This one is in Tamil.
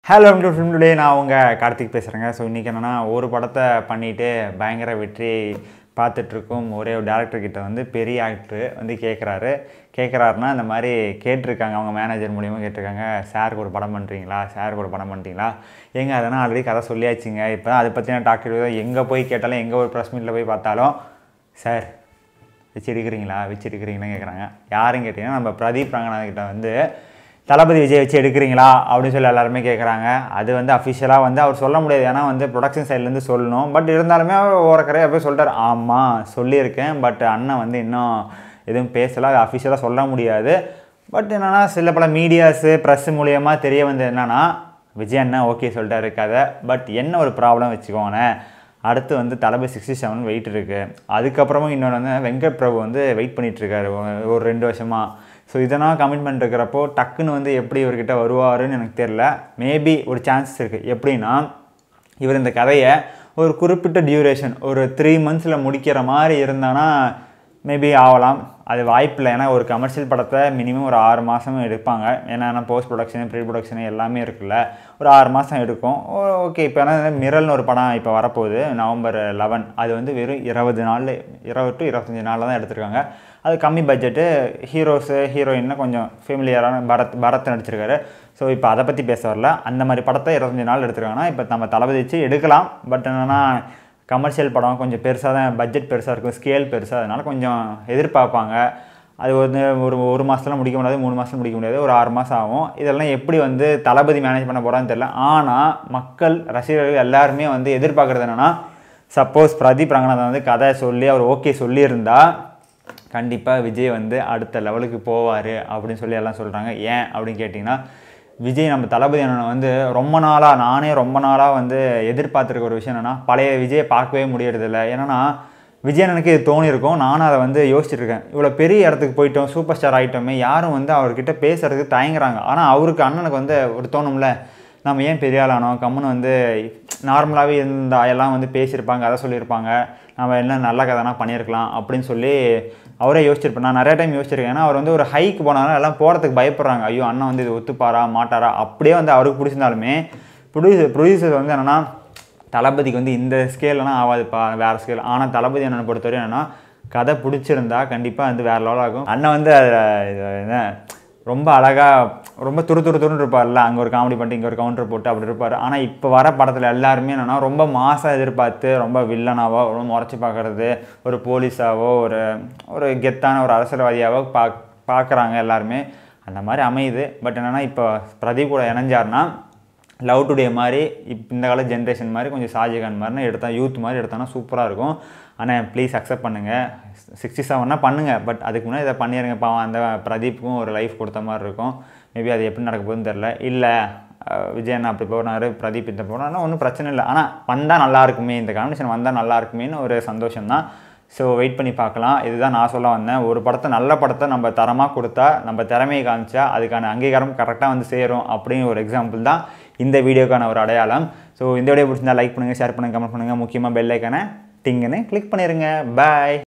ஹலோ டு ஃபிலிம் டுடே நான் உங்கள் கார்த்திக் பேசுகிறேங்க ஸோ இன்றைக்கி என்னென்னா ஒரு படத்தை பண்ணிவிட்டு பயங்கர வெற்றி பார்த்துட்ருக்கும் ஒரே ஒரு டேரக்டர் கிட்ட வந்து பெரிய ஆக்டர் வந்து கேட்குறாரு கேட்குறாருன்னா இந்த மாதிரி கேட்டிருக்காங்க அவங்க மேனேஜர் மூலியமாக கேட்டிருக்காங்க சாருக்கு ஒரு படம் பண்ணுறீங்களா சாருக்கு ஒரு படம் பண்ணுறீங்களா எங்க அதெல்லாம் ஆல்ரெடி கதை சொல்லியாச்சுங்க இப்போ அதை பற்றின டாக்டர் எங்கே போய் கேட்டாலும் எங்கே ஒரு ப்ரெஸ் மீட்டில் போய் பார்த்தாலும் சார் வச்சு எடுக்கிறீங்களா வச்சு எடுக்கிறீங்களான்னு கேட்குறாங்க யாருன்னு கேட்டிங்கன்னா நம்ம பிரதீப் ரங்கநாத் கிட்ட வந்து தளபதி விஜய் வச்சு எடுக்கிறீங்களா அப்படின்னு சொல்லி எல்லாருமே கேட்குறாங்க அது வந்து அஃபிஷியலாக வந்து அவர் சொல்ல முடியாது ஏன்னா வந்து ப்ரொடக்ஷன் சைட்லேருந்து சொல்லணும் பட் இருந்தாலுமே அவர் ஓரக்கரையாக போய் சொல்லிட்டார் ஆமாம் சொல்லியிருக்கேன் பட் அண்ணன் வந்து இன்னும் எதுவும் பேசலை அது அஃபிஷியலாக சொல்ல முடியாது பட் என்னென்னா சில பல மீடியாஸு ப்ரெஸ் மூலியமாக தெரிய வந்து என்னென்னா விஜய் அண்ணன் ஓகே சொல்லிட்டாரு கதை பட் என்ன ஒரு ப்ராப்ளம் வச்சுக்கோங்களேன் அடுத்து வந்து தளபதி சிக்ஸ்டி செவன் வெயிட் இருக்குது அதுக்கப்புறமும் இன்னொன்று வந்து வெங்கட் பிரபு வந்து வெயிட் பண்ணிகிட்ருக்காரு ஒரு ரெண்டு வருஷமாக ஸோ இதெல்லாம் கமிட்மெண்ட் இருக்கிறப்போ டக்குன்னு வந்து எப்படி இவர்கிட்ட வருவாருன்னு எனக்கு தெரில மேபி ஒரு சான்சஸ் இருக்குது எப்படின்னா இவர் இந்த கதையை ஒரு குறிப்பிட்ட டியூரேஷன் ஒரு த்ரீ மந்த்ஸில் முடிக்கிற மாதிரி இருந்தானா மேபி ஆகலாம் அது வாய்ப்பில்லை ஏன்னா ஒரு கமர்ஷியல் படத்தை மினிமம் ஒரு ஆறு மாதமும் எடுப்பாங்க ஏன்னா போஸ்ட் ப்ரொடக்ஷனு ப்ரீ ப்ரொடக்ஷனு எல்லாமே இருக்குல்ல ஒரு ஆறு மாதம் எடுக்கும் ஓகே இப்போ ஏன்னா மிரல்னு ஒரு படம் இப்போ வரப்போகுது நவம்பர் லெவன் அது வந்து வெறும் இருபது நாள் இருபது டு இருபத்தஞ்சி நாளில் தான் எடுத்திருக்காங்க அது கம்மி பட்ஜெட்டு ஹீரோஸு ஹீரோயின்னு கொஞ்சம் ஃபெமிலியரான பரத் பரத் நடிச்சிருக்காரு ஸோ இப்போ அதை பற்றி பேச வரல அந்த மாதிரி படத்தை இருபத்தஞ்சி நாள் எடுத்திருக்காங்கன்னா இப்போ நம்ம தளபதி வச்சு எடுக்கலாம் பட் என்னென்னா கமர்ஷியல் படம் கொஞ்சம் பெருசாக தான் பட்ஜெட் பெருசாக இருக்கும் ஸ்கேல் பெருசாக அதனால் கொஞ்சம் எதிர்பார்ப்பாங்க அது வந்து ஒரு ஒரு மாதத்துல முடிக்க முடியாது மூணு மாதத்துல முடிக்க முடியாது ஒரு ஆறு மாதம் ஆகும் இதெல்லாம் எப்படி வந்து தளபதி மேனேஜ் பண்ண போகிறான்னு தெரியல ஆனால் மக்கள் ரசிகர்கள் எல்லாருமே வந்து எதிர்பார்க்குறது என்னென்னா சப்போஸ் பிரதீப் ரங்கநாதன் வந்து கதை சொல்லி அவர் ஓகே சொல்லியிருந்தா கண்டிப்பாக விஜய் வந்து அடுத்த லெவலுக்கு போவார் அப்படின்னு சொல்லி எல்லாம் சொல்கிறாங்க ஏன் அப்படின்னு கேட்டிங்கன்னா விஜய் நம்ம தளபதி அண்ணன் வந்து ரொம்ப நாளாக நானே ரொம்ப நாளாக வந்து எதிர்பார்த்துருக்க ஒரு விஷயம் என்னென்னா பழைய விஜயை பார்க்கவே முடியறதில்ல ஏன்னா விஜய் அண்ணனுக்கு இது தோணியிருக்கும் நானும் அதை வந்து யோசிச்சுருக்கேன் இவ்வளோ பெரிய இடத்துக்கு போயிட்டோம் சூப்பர் ஸ்டார் ஆகிட்டோமே யாரும் வந்து அவர்கிட்ட பேசுறதுக்கு தயங்குறாங்க ஆனால் அவருக்கு அண்ணனுக்கு வந்து ஒரு தோணும்ல நம்ம ஏன் பெரிய ஆளானோம் கம்முன்னு வந்து நார்மலாகவே இந்த எல்லாம் வந்து பேசியிருப்பாங்க அதை சொல்லியிருப்பாங்க நம்ம என்ன நல்ல கதைனா பண்ணியிருக்கலாம் அப்படின்னு சொல்லி அவரே யோசிச்சிருப்பேன் நான் நிறைய டைம் யோசிச்சிருக்கேன் ஏன்னா அவர் வந்து ஒரு ஹைக்கு போனாலும் எல்லாம் போகிறதுக்கு பயப்படுறாங்க ஐயோ அண்ணன் வந்து இது ஒத்துப்பாரா மாட்டாரா அப்படியே வந்து அவருக்கு பிடிச்சிருந்தாலுமே ப்ரொடியூசர் ப்ரொடியூசர் வந்து என்னென்னா தளபதிக்கு வந்து இந்த ஸ்கேல்லாம் ஆகாதுப்பா வேறு ஸ்கேல் ஆனால் தளபதி என்னை பொறுத்தவரை என்னென்னா கதை பிடிச்சிருந்தா கண்டிப்பாக வந்து வேறு லெவலாக இருக்கும் அண்ணன் வந்து அதில் என்ன ரொம்ப அழகாக ரொம்ப துரு துரு துருன்னு இருப்பார்ல அங்கே ஒரு காமெடி பண்ணிட்டு இங்கே ஒரு கவுண்டர் போட்டு அப்படி இருப்பார் ஆனால் இப்போ வர படத்தில் எல்லாருமே என்னென்னா ரொம்ப மாசாக எதிர்பார்த்து ரொம்ப வில்லனாவோ ரொம்ப முறைச்சி பார்க்குறது ஒரு போலீஸாவோ ஒரு ஒரு கெத்தான ஒரு அரசியல்வாதியாவோ பாக் பார்க்குறாங்க எல்லாருமே அந்த மாதிரி அமையுது பட் என்னென்னா இப்போ பிரதீப் கூட இணைஞ்சார்னா லவ் டுடே மாதிரி இப்போ இந்த கால ஜென்ரேஷன் மாதிரி கொஞ்சம் ஷாஜகான் மாதிரினா எடுத்தால் யூத் மாதிரி எடுத்தானா சூப்பராக இருக்கும் ஆனால் ப்ளீஸ் அக்செப்ட் பண்ணுங்கள் சிக்ஸ்டி செவன்னா பண்ணுங்கள் பட் அதுக்கு முன்னாடி இதை பண்ணிடுங்க பாவம் அந்த பிரதீப்புக்கும் ஒரு லைஃப் கொடுத்த மாதிரி இருக்கும் மேபி அது எப்படி நடக்க போகுதுன்னு தெரில இல்லை விஜயன் அப்படி போனார் பிரதீப் இந்த போனார்னா ஒன்றும் பிரச்சனை இல்லை ஆனால் வந்தால் நல்லா இருக்குமே இந்த காம்பினேஷன் வந்தால் நல்லா இருக்குமேன்னு ஒரு சந்தோஷம் தான் ஸோ வெயிட் பண்ணி பார்க்கலாம் இதுதான் நான் சொல்ல வந்தேன் ஒரு படத்தை நல்ல படத்தை நம்ம தரமாக கொடுத்தா நம்ம திறமையை காமிச்சா அதுக்கான அங்கீகாரம் கரெக்டாக வந்து சேரும் அப்படின்னு ஒரு எக்ஸாம்பிள் தான் இந்த வீடியோக்கான ஒரு அடையாளம் ஸோ இந்த வீடியோ பிடிச்சிருந்தா லைக் பண்ணுங்கள் ஷேர் பண்ணுங்கள் கமெண்ட் பண்ணுங்கள் முக்கியமாக பெல் ஐக்கானை டிங்குன்னு கிளிக் பண்ணிடுங்க பாய்